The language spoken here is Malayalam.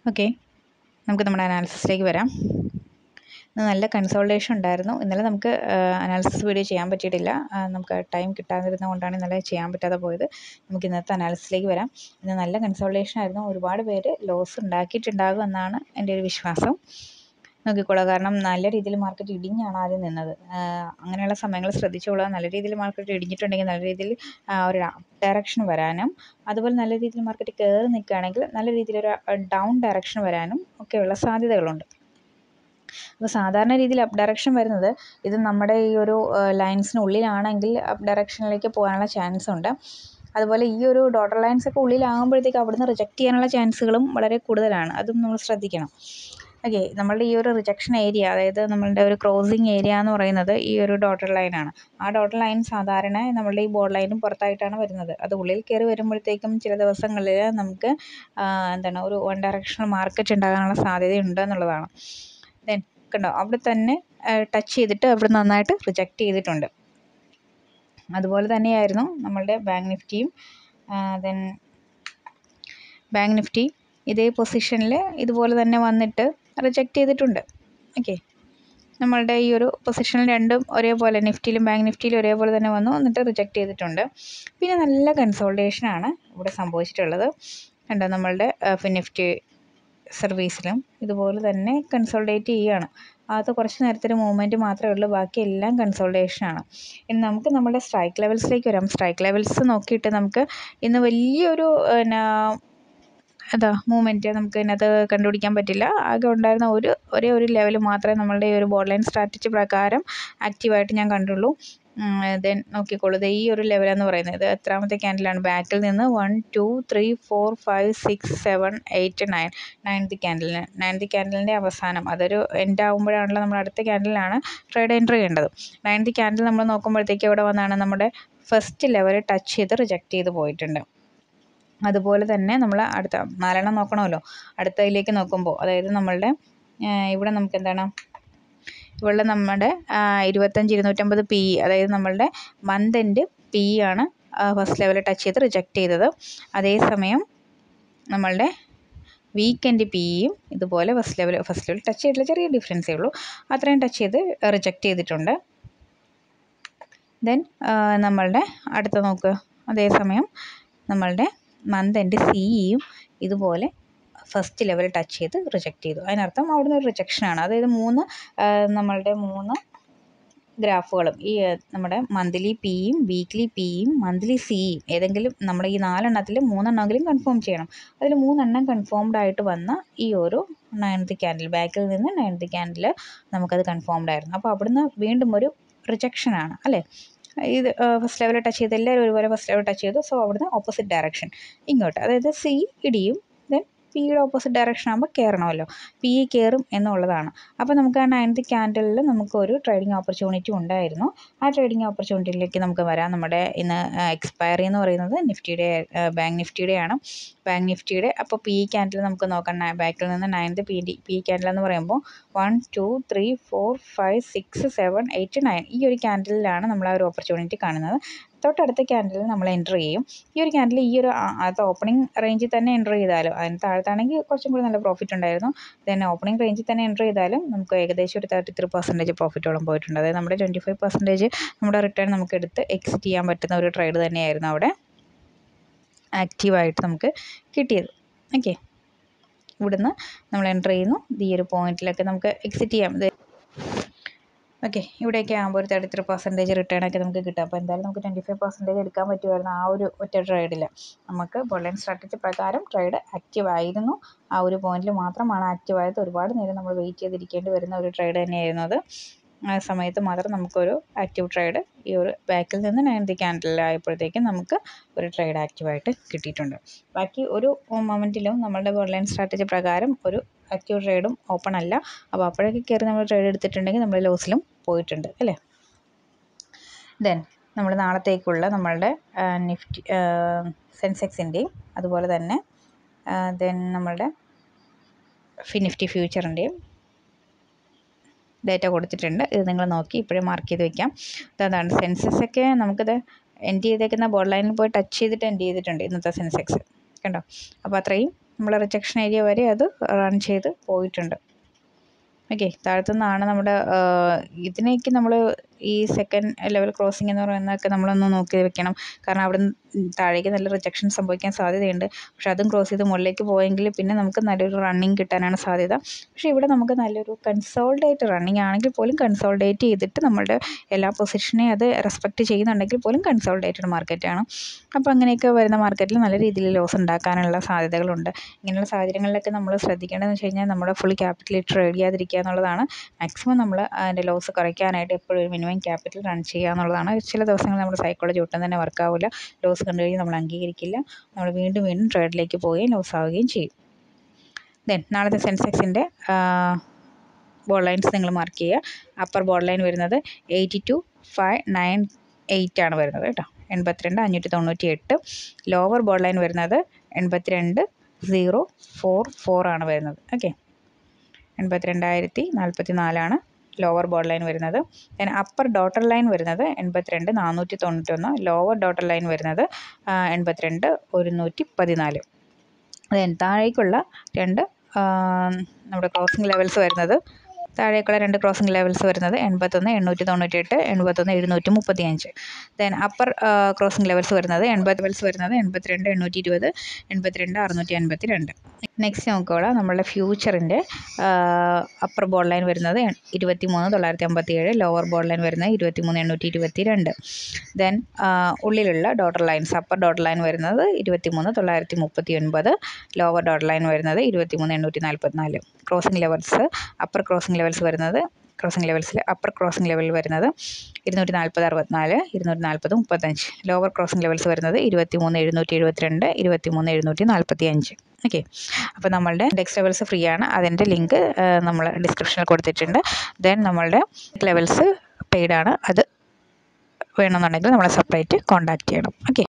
ഓക്കെ നമുക്ക് നമ്മുടെ അനാലിസിസിലേക്ക് വരാം ഇന്ന് നല്ല കൺസോൾട്ടേഷൻ ഉണ്ടായിരുന്നു ഇന്നലെ നമുക്ക് അനാലിസിസ് വീഡിയോ ചെയ്യാൻ പറ്റിയിട്ടില്ല ആ, നമുക്ക് ടൈം കിട്ടാതിരുന്നത് കൊണ്ടാണ് ഇന്നലെ ചെയ്യാൻ പറ്റാതെ പോയത് നമുക്ക് ഇന്നത്തെ അനാലിസിസിലേക്ക് വരാം ഇന്ന് നല്ല കൺസോൾട്ടേഷൻ ആയിരുന്നു ഒരുപാട് പേര് ലോസ് ഉണ്ടാക്കിയിട്ടുണ്ടാകും എന്നാണ് എൻ്റെ ഒരു വിശ്വാസം നോക്കിക്കോളാം കാരണം നല്ല രീതിയിൽ മാർക്കറ്റ് ഇടിഞ്ഞാണ് ആദ്യം നിന്നത് ആ, അങ്ങനെയുള്ള സമയങ്ങൾ ശ്രദ്ധിച്ചോളുക നല്ല രീതിയിൽ മാർക്കറ്റ് ഇടിഞ്ഞിട്ടുണ്ടെങ്കിൽ നല്ല രീതിയിൽ ആ, ഒരു ഡയറക്ഷൻ വരാനും അതുപോലെ നല്ല രീതിയിൽ മാർക്കറ്റ് കയറി നിൽക്കുകയാണെങ്കിൽ നല്ല രീതിയിലൊരു ഡൗൺ ഡയറക്ഷൻ വരാനും ഒക്കെയുള്ള സാധ്യതകളുണ്ട് അപ്പോൾ സാധാരണ രീതിയിൽ അപ്പ് ഡയറക്ഷൻ വരുന്നത് ഇത് നമ്മുടെ ഈ ഒരു ലൈൻസിനുള്ളിലാണെങ്കിൽ അപ്പ് ഡയറക്ഷനിലേക്ക് പോകാനുള്ള ചാൻസ് ഉണ്ട് അതുപോലെ ഈ ഒരു ഡോട്ടർ ലൈൻസ് ഒക്കെ ഉള്ളിലാകുമ്പോഴത്തേക്ക് അവിടുന്ന് റിജക്റ്റ് ചെയ്യാനുള്ള ചാൻസുകളും വളരെ കൂടുതലാണ് അതും നമ്മൾ ശ്രദ്ധിക്കണം ഓക്കെ നമ്മളുടെ ഈ ഒരു റിജക്ഷൻ ഏരിയ അതായത് നമ്മളുടെ ഒരു ക്രോസിങ് ഏരിയ എന്ന് പറയുന്നത് ഈ ഒരു ഡോട്ടർ ലൈനാണ് ആ ഡോട്ടർ ലൈൻ സാധാരണ നമ്മളുടെ ഈ ബോർഡ് ലൈനും പുറത്തായിട്ടാണ് വരുന്നത് അത് ഉള്ളിൽ കയറി വരുമ്പോഴത്തേക്കും ചില ദിവസങ്ങളിൽ നമുക്ക് ആ, എന്താണ് ഒരു വൺ ഡയറക്ഷണൽ മാർക്കറ്റ് ഉണ്ടാകാനുള്ള സാധ്യതയുണ്ട് എന്നുള്ളതാണ് ദെൻ കണ്ടോ അവിടെ തന്നെ ടച്ച് ചെയ്തിട്ട് അവിടെ നന്നായിട്ട് റിജക്റ്റ് ചെയ്തിട്ടുണ്ട് അതുപോലെ തന്നെയായിരുന്നു നമ്മളുടെ ബാങ്ക് നിഫ്റ്റിയും ദെൻ ബാങ്ക് നിഫ്റ്റി ഇതേ പൊസിഷനിൽ ഇതുപോലെ തന്നെ വന്നിട്ട് റിജക്റ്റ് ചെയ്തിട്ടുണ്ട് ഓക്കെ നമ്മളുടെ ഈ ഒരു പൊസിഷനിൽ രണ്ടും ഒരേപോലെ നിഫ്റ്റിയിലും ബാങ്ക് നിഫ്റ്റിയിലും ഒരേപോലെ തന്നെ വന്നു എന്നിട്ട് റിജക്റ്റ് ചെയ്തിട്ടുണ്ട് പിന്നെ നല്ല കൺസോൾട്ടേഷനാണ് ഇവിടെ സംഭവിച്ചിട്ടുള്ളത് കണ്ടോ നമ്മളുടെ നിഫ്റ്റി സർവീസിലും ഇതുപോലെ തന്നെ കൺസോൾട്ടേറ്റ് ചെയ്യുകയാണ് അത് കുറച്ച് നേരത്തെ മൂവ്മെൻറ്റ് മാത്രമേ ഉള്ളൂ ബാക്കി എല്ലാം കൺസോൾട്ടേഷനാണ് ഇനി നമുക്ക് നമ്മുടെ സ്ട്രൈക്ക് ലെവൽസിലേക്ക് വരാം സ്ട്രൈക്ക് ലെവൽസ് നോക്കിയിട്ട് നമുക്ക് ഇന്ന് വലിയൊരു പിന്നെ എന്താ മൂവ്മെൻറ്റ് നമുക്ക് ഇതിനകത്ത് കണ്ടുപിടിക്കാൻ പറ്റില്ല ആകെ ഉണ്ടായിരുന്ന ഒരു ഒരേ ഒരു ലെവൽ മാത്രമേ നമ്മളുടെ ഈ ഒരു ബോർഡ് ലൈൻ സ്ട്രാറ്റജി പ്രകാരം ആക്റ്റീവായിട്ട് ഞാൻ കണ്ടുള്ളൂ ദെൻ നോക്കിക്കോളൂ ഇത് ഈ ഒരു ലെവലെന്ന് പറയുന്നത് ഇത് എത്രാമത്തെ ക്യാൻഡിലാണ് ബാക്കിൽ നിന്ന് one two three four five six seven eight nine ninth ക്യാൻഡിലിന് നയൻത് ക്യാൻഡിലിൻ്റെ അവസാനം അതൊരു എൻഡ് ആകുമ്പോഴാണല്ലോ നമ്മൾ അടുത്ത ക്യാൻഡിലാണ് ട്രേഡ് എൻട്രി ചെയ്യേണ്ടത് നയൻത് ക്യാൻഡിൽ നമ്മൾ നോക്കുമ്പോഴത്തേക്ക് ഇവിടെ വന്നാണ് നമ്മുടെ ഫസ്റ്റ് ലെവൽ ടച്ച് ചെയ്ത് റിജക്റ്റ് ചെയ്ത് പോയിട്ടുണ്ട് അതുപോലെ തന്നെ നമ്മൾ അടുത്ത നാലെണ്ണം നോക്കണമല്ലോ അടുത്തതിലേക്ക് നോക്കുമ്പോൾ അതായത് നമ്മളുടെ ആ, ഇവിടെ നമുക്ക് എന്താണ് ഇവിടെ നമ്മുടെ ആ, ഇരുപത്തഞ്ച് ഇരുന്നൂറ്റമ്പത് പി അതായത് നമ്മളുടെ മന്ത് എൻഡ് പി ആണ് ഫസ്റ്റ് ലെവൽ ടച്ച് ചെയ്ത് റിജക്റ്റ് ചെയ്തത് അതേസമയം നമ്മളുടെ വീക്കെൻഡ് പിയും ഇതുപോലെ first level first level touch ചെയ്തിട്ടുള്ള ചെറിയ ഡിഫറൻസേ ഉള്ളൂ അത്രയും ടച്ച് ചെയ്ത് റിജക്റ്റ് ചെയ്തിട്ടുണ്ട് ദെൻ നമ്മളുടെ അടുത്ത നോക്കുക അതേസമയം നമ്മളുടെ മന്ത് എൻഡ് സിയും ഇതുപോലെ ഫസ്റ്റ് ലെവൽ ടച്ച് ചെയ്ത് റിജക്റ്റ് ചെയ്തു അതിനർത്ഥം അവിടുന്ന് ഒരു റിജക്ഷനാണ് അതായത് മൂന്ന് ആ, നമ്മളുടെ മൂന്ന് ഗ്രാഫുകളും ഈ ആ, നമ്മുടെ മന്ത്ലി പിയും വീക്ക്ലി പിയും മന്ത്ലി സിയും ഏതെങ്കിലും നമ്മുടെ ഈ നാലെണ്ണത്തിൽ മൂന്നെണ്ണമെങ്കിലും കൺഫേം ചെയ്യണം അതിൽ മൂന്നെണ്ണം കൺഫേംഡ് ആയിട്ട് വന്ന ഈ ഒരു നയൻത് ക്യാൻഡിൽ ബാക്കിൽ നിന്ന് നയൻത് ക്യാൻഡിൽ നമുക്കത് കൺഫേംഡ് ആയിരുന്നു അപ്പോൾ അവിടുന്ന് വീണ്ടും ഒരു റിജക്ഷനാണ് അല്ലേ ഇത് ഫസ്റ്റ് ലെവൽ ടച്ച് ചെയ്ത് എല്ലാവരും ഒരുപോലെ ഫസ്റ്റ് ലെവൽ ടച്ച് ചെയ്തു സോ അവിടുന്ന് ഓപ്പോസിറ്റ് ഡയറക്ഷൻ ഇങ്ങോട്ട് അതായത് സി ഇടിയും ദെൻ പിയുടെ ഓപ്പോസിറ്റ് ഡയറക്ഷൻ ആകുമ്പോൾ കയറണമല്ലോ പി കയറും എന്നുള്ളതാണ് അപ്പോൾ നമുക്ക് ആ നയൻത് ക്യാൻഡലിൽ നമുക്കൊരു ട്രേഡിംഗ് ഓപ്പർച്യൂണിറ്റി ഉണ്ടായിരുന്നു ആ ട്രേഡിംഗ് ഓപ്പർച്യൂണിറ്റിയിലേക്ക് നമുക്ക് വരാം നമ്മുടെ ഇന്ന് എക്സ്പയറി എന്ന് പറയുന്നത് നിഫ്റ്റിയുടെ ബാങ്ക് നിഫ്റ്റിയുടെയാണ് ബാങ്ക് നിഫ്റ്റിയുടെ അപ്പോൾ പി ക്യാൻഡിൽ നമുക്ക് നോക്കാം ബാക്കിൽ നിന്ന് ninth P D P candle എന്ന് പറയുമ്പോൾ one two three four five six seven eight nine ഈ ഒരു ക്യാൻഡിലാണ് നമ്മൾ ആ ഒരു ഓപ്പർച്യൂണിറ്റി കാണുന്നത് തൊട്ടടുത്ത ക്യാൻഡിൽ നമ്മൾ എൻ്റർ ചെയ്യും ഈ ഒരു ക്യാൻഡിൽ ഈ ഒരു ആ- അത് ഓപ്പണിംഗ് റേഞ്ചിൽ തന്നെ എൻ്റർ ചെയ്താലും അതിന് താഴത്താണെങ്കിൽ കുറച്ചും കൂടി നല്ല പ്രോഫിറ്റ് ഉണ്ടായിരുന്നു ദെൻ ഓപ്പണിംഗ് റേഞ്ചിൽ തന്നെ എൻ്റർ ചെയ്താലും നമുക്ക് ഏകദേശം ഒരു തേർട്ടി ത്രീ പെർസെൻറ്റേജ് പ്രോഫിറ്റോളം പോയിട്ടുണ്ട് അതായത് നമ്മുടെ ട്വൻറ്റി ഫൈവ് പെർസെൻറ്റേജ് നമ്മുടെ റിട്ടേൺ നമുക്ക് എടുത്ത് എക്സിറ്റ് ചെയ്യാൻ പറ്റുന്ന ഒരു ട്രേഡ് തന്നെയായിരുന്നു അവിടെ ആക്റ്റീവായിട്ട് നമുക്ക് കിട്ടിയത് ഓക്കെ ഇവിടുന്ന് നമ്മൾ എൻ്റർ ചെയ്യുന്നു ഇത് ഈ ഒരു പോയിന്റിലൊക്കെ നമുക്ക് എക്സിറ്റ് ചെയ്യാം ഇത് ഓക്കെ ഇവിടെയൊക്കെ ആകുമ്പോൾ ഒരു തേർട്ടി ത്രീ പെർസെൻറ്റേജ് റിട്ടേൺ ഒക്കെ നമുക്ക് കിട്ടും അപ്പോൾ എന്തായാലും നമുക്ക് ട്വൻറ്റി ഫൈവ് പെർസെൻറ്റേജ് എടുക്കാൻ പറ്റുമായിരുന്നു ആ ഒരു ഒറ്റ ട്രേഡിൽ നമുക്ക് ബോളൈൻ സ്ട്രാറ്റജി പ്രകാരം ട്രേഡ് ആക്റ്റീവ് ആയിരുന്നു ആ ഒരു പോയിന്റിൽ മാത്രമാണ് ആക്റ്റീവ് ആയത് ഒരുപാട് നേരം നമ്മൾ വെയിറ്റ് ചെയ്തിരിക്കേണ്ടി വരുന്ന ഒരു ട്രേഡ് തന്നെയായിരുന്നു അത് ആ സമയത്ത് മാത്രം നമുക്കൊരു ആക്റ്റീവ് ട്രേഡ് ഈ ഒരു ബാക്കിൽ നിന്ന് നയൻത് ക്യാൻഡിലായപ്പോഴത്തേക്കും നമുക്ക് ഒരു ട്രേഡ് ആക്റ്റീവായിട്ട് കിട്ടിയിട്ടുണ്ട് ബാക്കി ഒരു മൊമെൻറ്റിലും നമ്മളുടെ ഓൺലൈൻ സ്ട്രാറ്റജി പ്രകാരം ഒരു ആക്റ്റീവ് ട്രേഡും ഓപ്പൺ അല്ല അപ്പോൾ അപ്പോഴൊക്കെ കയറി നമ്മൾ ട്രേഡ് എടുത്തിട്ടുണ്ടെങ്കിൽ നമ്മൾ ലോസിലും പോയിട്ടുണ്ട് അല്ലേ ദെൻ നമ്മൾ നാളത്തേക്കുള്ള നമ്മളുടെ നിഫ്റ്റി സെൻസെക്സിൻ്റെയും അതുപോലെ തന്നെ ദെൻ നമ്മളുടെ ഫിനിഫ്റ്റി ഫ്യൂച്ചറിൻ്റെയും ഡേറ്റ കൊടുത്തിട്ടുണ്ട് ഇത് നിങ്ങൾ നോക്കി ഇപ്പോഴേ മാർക്ക് ചെയ്ത് വെക്കാം അതാണ് സെൻസസ് ഒക്കെ നമുക്കിത് എൻഡ് ചെയ്തേക്കുന്ന ബോർഡ് ലൈനിൽ പോയി ടച്ച് ചെയ്തിട്ട് എൻഡ് ചെയ്തിട്ടുണ്ട് ഇന്നത്തെ സെൻസെക്സ് കണ്ടോ അപ്പോൾ അത്രയും നമ്മൾ റിജക്ഷൻ ഏരിയ വരെ അത് റൺ ചെയ്ത് പോയിട്ടുണ്ട് ഓക്കെ താഴത്തുനിന്നാണ് നമ്മുടെ ഇതിനേക്ക് നമ്മൾ ഈ സെക്കൻഡ് ലെവൽ ക്രോസിംഗ് എന്ന് പറയുന്നതൊക്കെ നമ്മളൊന്ന് നോക്കി വെക്കണം കാരണം അവിടെ താഴേക്ക് നല്ല റിജക്ഷൻ സംഭവിക്കാൻ സാധ്യതയുണ്ട് പക്ഷെ അതും ക്രോസ് ചെയ്ത് മുകളിലേക്ക് പോയെങ്കിൽ പിന്നെ നമുക്ക് നല്ലൊരു റണ്ണിങ് കിട്ടാനാണ് സാധ്യത പക്ഷേ ഇവിടെ നമുക്ക് നല്ലൊരു കൺസോൾഡേറ്റ് റണ്ണിങ് ആണെങ്കിൽ പോലും കൺസോൾഡേറ്റ് ചെയ്തിട്ട് നമ്മളുടെ എല്ലാ പൊസിഷനെ അത് റെസ്പെക്റ്റ് ചെയ്യുന്നുണ്ടെങ്കിൽ പോലും കൺസോൾഡേറ്റഡ് മാർക്കറ്റാണ് അപ്പോൾ അങ്ങനെയൊക്കെ വരുന്ന മാർക്കറ്റിൽ നല്ല രീതിയിൽ ലോസ് ഉണ്ടാക്കാനുള്ള സാധ്യതകളുണ്ട് ഇങ്ങനെയുള്ള സാഹചര്യങ്ങളിലൊക്കെ നമ്മൾ ശ്രദ്ധിക്കേണ്ടതെന്ന് വെച്ച് കഴിഞ്ഞാൽ നമ്മുടെ ഫുൾ ക്യാപിറ്റൽ ട്രേഡ് ചെയ്യാതിരിക്കുക എന്നുള്ളതാണ് മാക്സിമം നമ്മൾ അതിൻ്റെ ലോസ് കുറയ്ക്കാനായിട്ട് എപ്പോഴും ഒരു മിനിമം ക്യാപിറ്റൽ റൺ ചെയ്യുക എന്നുള്ളതാണ് ചില ദിവസങ്ങൾ നമ്മുടെ സൈക്കോളജി ഒട്ടും തന്നെ വർക്കാവില്ല ലോസ് കണ്ടു കഴിഞ്ഞാൽ നമ്മൾ അംഗീകരിക്കില്ല നമ്മൾ വീണ്ടും വീണ്ടും ട്രേഡിലേക്ക് പോവുകയും ലോസ് ആവുകയും ചെയ്യും ദെൻ നാളത്തെ സെൻസെക്സിൻ്റെ ബോൾ ലൈൻസ് നിങ്ങൾ മാർക്ക് ചെയ്യുക അപ്പർ ബോൾ ലൈൻ വരുന്നത് eighty two five nine eight ആണ് വരുന്നത് കേട്ടോ എൺപത്തിരണ്ട് അഞ്ഞൂറ്റി തൊണ്ണൂറ്റി എട്ട് ലോവർ ബോൾ ലൈൻ വരുന്നത് എൺപത്തിരണ്ട് സീറോ ഫോർ ഫോർ ആണ് വരുന്നത് ഓക്കെ എൺപത്തിരണ്ടായിരത്തി നാൽപ്പത്തി നാലാണ് ലോവർ ബോർഡ് ലൈൻ വരുന്നത് ദെൻ അപ്പർ ഡോട്ടർ ലൈൻ വരുന്നത് എൺപത്തിരണ്ട് നാനൂറ്റി തൊണ്ണൂറ്റൊന്ന് ലോവർ ഡോട്ടർ ലൈൻ വരുന്നത് എൺപത്തിരണ്ട് ഒരുന്നൂറ്റി പതിനാല് ദെൻ താഴേക്കുള്ള രണ്ട് നമ്മുടെ ക്രോസിംഗ് ലെവൽസ് വരുന്നത് താഴേക്കുള്ള രണ്ട് ക്രോസിംഗ് ലെവൽസ് വരുന്നത് എൺപത്തൊന്ന് എണ്ണൂറ്റി തൊണ്ണൂറ്റി എട്ട് എൺപത്തൊന്ന് എഴുന്നൂറ്റി മുപ്പത്തി അഞ്ച് ദെൻ അപ്പർ ക്രോസിംഗ് ലെവൽസ് വരുന്നത് എൺപത് ലെവൽസ് വരുന്നത് എൺപത്തിരണ്ട് എണ്ണൂറ്റി ഇരുപത് എൺപത്തിരണ്ട് അറുന്നൂറ്റി അൻപത്തി രണ്ട് നെക്സ്റ്റ് നോക്കുകയാണ് നമ്മളുടെ ഫ്യൂച്ചറിൻ്റെ അപ്പർ ബോൾ ലൈൻ വരുന്നത് ഇരുപത്തി മൂന്ന് തൊള്ളായിരത്തി അമ്പത്തി ഏഴ് ലോവർ ബോൾ ലൈൻ വരുന്നത് ഇരുപത്തി മൂന്ന് എണ്ണൂറ്റി ഇരുപത്തി രണ്ട് ദെൻ ഉള്ളിലുള്ള dotted lines upper dotted line വരുന്നത് ഇരുപത്തി മൂന്ന് തൊള്ളായിരത്തി മുപ്പത്തി ഒൻപത് ലോവർ ഡോട്ടർ ലൈൻ വരുന്നത് ഇരുപത്തി മൂന്ന് എണ്ണൂറ്റി നാൽപ്പത്തി നാല് crossing levels upper crossing levels വരുന്നത് ക്രോസിംഗ് ലെവൽസിൽ അപ്പർ ക്രോസിംഗ് ലെവൽ വരുന്നത് ഇരുന്നൂറ്റി നാൽപ്പത് അറുപത്തിനാല് ഇരുന്നൂറ്റി നാൽപ്പത് മുപ്പത്തഞ്ച് ലോവർ ക്രോസിംഗ് ലെവൽസ് വരുന്നത് ഇരുപത്തി മൂന്ന് എഴുന്നൂറ്റി എഴുപത്തിരണ്ട് ഇരുപത്തി മൂന്ന് എഴുന്നൂറ്റി നാൽപ്പത്തി അഞ്ച് ഓക്കെ അപ്പോൾ നമ്മളുടെ ഇൻഡെക്സ് ലെവൽസ് ഫ്രീ ആണ് അതിൻ്റെ ലിങ്ക് നമ്മൾ ഡിസ്ക്രിപ്ഷനിൽ കൊടുത്തിട്ടുണ്ട് ദെൻ നമ്മളുടെ ലെവൽസ് പെയ്ഡ് ആണ് അത് വേണമെന്നുണ്ടെങ്കിൽ നമ്മളെ സെപ്പറേറ്റ് കോൺടാക്റ്റ് ചെയ്യണം ഓക്കെ